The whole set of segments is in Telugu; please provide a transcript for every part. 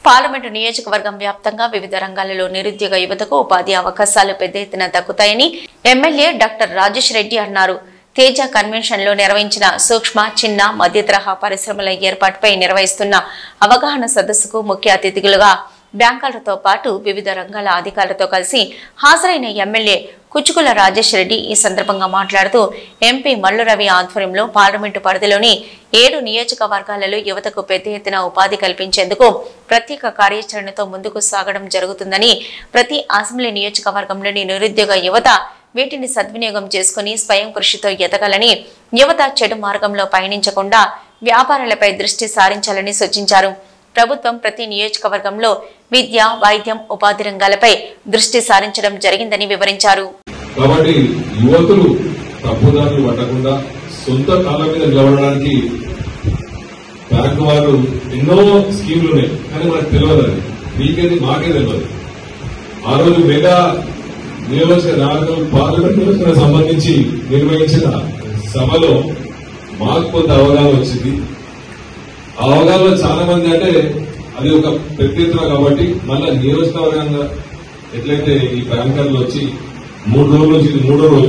పార్లమెంటు నియోజకవర్గం వ్యాప్తంగా వివిధ రంగాలలో నిరుద్యోగ యువతకు ఉపాధి అవకాశాలు పెద్ద ఎత్తున దక్కుతాయని ఎమ్మెల్యే డాక్టర్ రాజేష్ రెడ్డి అన్నారు తేజ కన్వెన్షన్ లో నిర్వహించిన సూక్ష్మ చిన్న మధ్య తరహా పరిశ్రమల ఏర్పాటుపై నిర్వహిస్తున్న అవగాహన సదస్సుకు ముఖ్య అతిథులుగా బ్యాంకర్లతో పాటు వివిధ రంగాల అధికారులతో కలిసి హాజరైన ఎమ్మెల్యే కుచుకుల రాజేష్ రెడ్డి ఈ సందర్భంగా మాట్లాడుతూ ఎంపీ మల్లు రవి ఆధ్వర్యంలో పార్లమెంటు పరిధిలోని ఏడు నియోజకవర్గాలలో యువతకు పెద్ద ఎత్తున ఉపాధి కల్పించేందుకు ప్రత్యేక కార్యాచరణతో ముందుకు సాగడం జరుగుతుందని ప్రతి అసెంబ్లీ నియోజకవర్గంలోని నిరుద్యోగ యువత వీటిని సద్వినియోగం చేసుకుని స్వయం కృషితో ఎదగాలని యువత చెడు మార్గంలో పయనించకుండా వ్యాపారాలపై దృష్టి సారించాలని సూచించారు ప్రభుత్వం ప్రతి నియోజకవర్గంలో విద్య వైద్యం ఉపాధి రంగాలపై దృష్టి సారించడం జరిగిందని వివరించారు కాబట్టి యువతులు తప్పుదారులు పట్టకుండా సొంత కాళ్ళ మీద నిలబడడానికి బ్యాంకు వారు ఎన్నో స్కీములు ఉన్నాయి కానీ మనకు తెలియదు అది మీకేది మాకే తెలియదు ఆ రోజు మెగా నియోజక నాలుగు పార్లమెంట్ నియోజకవర్గం సంబంధించి నిర్వహించిన సభలో మాకు కొంత అవగాహన వచ్చింది ఆ అవగాహనలో చాలా మంది అంటే అది ఒక పెద్ద ఎత్తున కాబట్టి మళ్ళా నియోజకవర్గంగా ఎట్లయితే ఈ బ్యాంకర్లు వచ్చి మూడు రోజుల నుంచి ఇది మూడో రోజు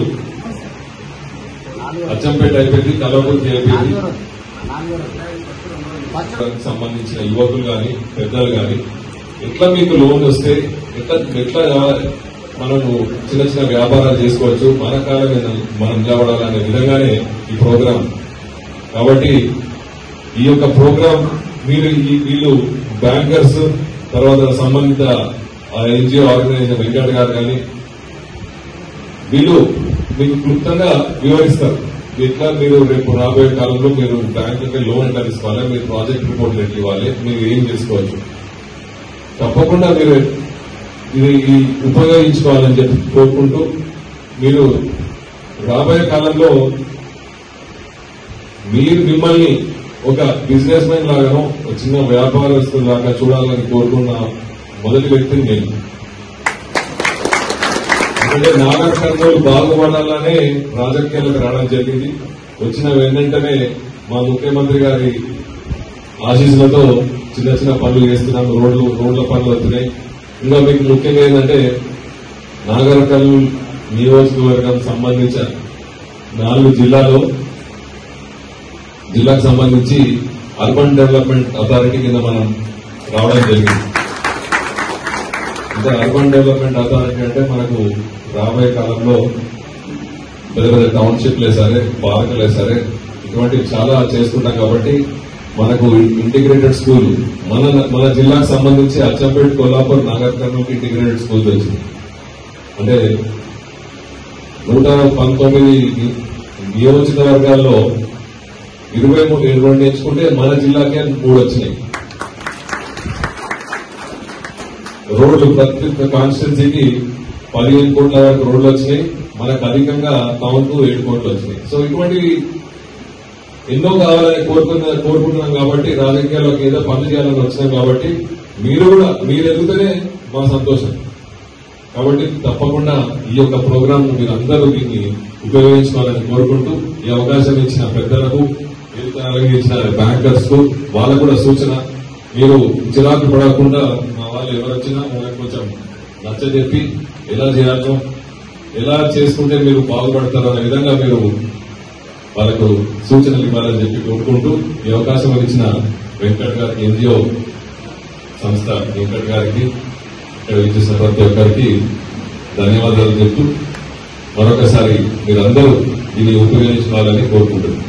అచ్చంపేట అయిపోయింది కలవకుర్తి అయిపోయింది దానికి సంబంధించిన యువకులు గాని పెద్దలు గాని ఎట్లా మీకు లోన్ వస్తే ఎట్లా ఎట్లా మనము చిన్న చిన్న వ్యాపారాలు చేసుకోవచ్చు మన కాలం మీద మనం నిలబడాలనే విధంగానే ఈ ప్రోగ్రాం కాబట్టి ఈ యొక్క ప్రోగ్రాం మీరు ఈ- వీళ్ళు బ్యాంకర్స్ తర్వాత సంబంధిత ఎన్జిఓ ఆర్గనైజేషన్ వెంకట్ గారు కానీ వీళ్ళు మీకు క్లుప్తంగా వివరిస్తారు ఎట్లా మీరు రేపు రాబోయే కాలంలో మీరు బ్యాంకులకి లోన్ ఎట్లా తీసుకోవాలి మీరు ప్రాజెక్ట్ రిపోర్ట్లు ఎట్లా ఇవ్వాలి మీరు ఏం చేసుకోవచ్చు తప్పకుండా మీరు ఇది ఈ ఉపయోగించుకోవాలని చెప్పి కోరుకుంటూ మీరు రాబోయే కాలంలో మీరు మిమ్మల్ని ఒక బిజినెస్ మ్యాన్ లాగానో ఒక చిన్న వ్యాపారస్తుల లాగా చూడాలని కోరుకున్న మొదటి వ్యక్తిని నేను ఎందుకంటే నాగర్ కర్నూలు బాగుపడాలనే రాజకీయాలకు రావడం జరిగింది వచ్చిన వెంటనే మా ముఖ్యమంత్రి గారి ఆశీస్సులతో చిన్న చిన్న పనులు చేస్తున్నాం రోడ్లు రోడ్ల పనులు వస్తున్నాయి ఇంకా మీకు ముఖ్యంగా ఏంటంటే నాగర్ కర్నూలు నియోజకవర్గం సంబంధించిన నాలుగు జిల్లాలో జిల్లాకు సంబంధించి అర్బన్ డెవలప్మెంట్ అథారిటీ కింద మనం రావడం జరిగింది అంటే అర్బన్ డెవలప్మెంట్ అథారిటీ అంటే మనకు రాబోయే కాలంలో పెద్ద పెద్ద టౌన్షిప్లే సరే పార్కులే సరే ఇటువంటివి చాలా చేసుకుంటాం కాబట్టి మనకు ఇంటిగ్రేటెడ్ స్కూల్ మన మన జిల్లాకు సంబంధించి అచ్చంపేట కొల్లాపూర్ నాగర్ కర్నూలుకి ఇంటిగ్రేటెడ్ స్కూల్ వచ్చింది అంటే నూట పంతొమ్మిది నియోజకవర్గాల్లో ఇరవై మూడు ఇరవై రెండు నేర్చుకుంటే మన జిల్లాకే మూడు వచ్చినాయి రోడ్లు ప్రతి కాన్స్టిట్యున్సీకి పదిహేను కోట్ల వరకు రోడ్లు వచ్చినాయి మనకు అధికంగా టౌన్ కు ఏడు కోట్లు వచ్చినాయి సో ఇటువంటివి ఎన్నో కావాలని కోరుకున్న కోరుకుంటున్నాం కాబట్టి రాజకీయాల్లోకి ఏదో పనులు చేయాలని వచ్చినాం కాబట్టి మీరు కూడా మీరు ఎదుగుతూనే మా సంతోషం కాబట్టి తప్పకుండా ఈ యొక్క ప్రోగ్రామ్ మీరు అందరూ దీన్ని ఉపయోగించుకోవాలని కోరుకుంటూ ఈ అవకాశం ఇచ్చిన పెద్దలకు ఎదుగుదలకు ఇచ్చిన బ్యాంకర్స్ కు వాళ్ళకు కూడా సూచన మీరు చిరాకు పడకుండా మా వాళ్ళు ఎవరు వచ్చినా వాళ్ళకి కొంచెం నచ్చజెప్పి ఎలా చేయాలో ఎలా చేసుకుంటే మీరు బాగుపడతారో అనే విధంగా మీరు వాళ్ళకు సూచనలు ఇవ్వాలని చెప్పి కోరుకుంటూ ఈ అవకాశం ఇచ్చిన వెంకట్ గారికి ఎన్జిఓ సంస్థ వెంకట్ గారికి ఇక్కడ ఇచ్చేసిన ప్రతి ఒక్కరికి ధన్యవాదాలు చెప్తూ మరొకసారి మీరందరూ దీన్ని ఉపయోగించుకోవాలని కోరుకుంటున్నాను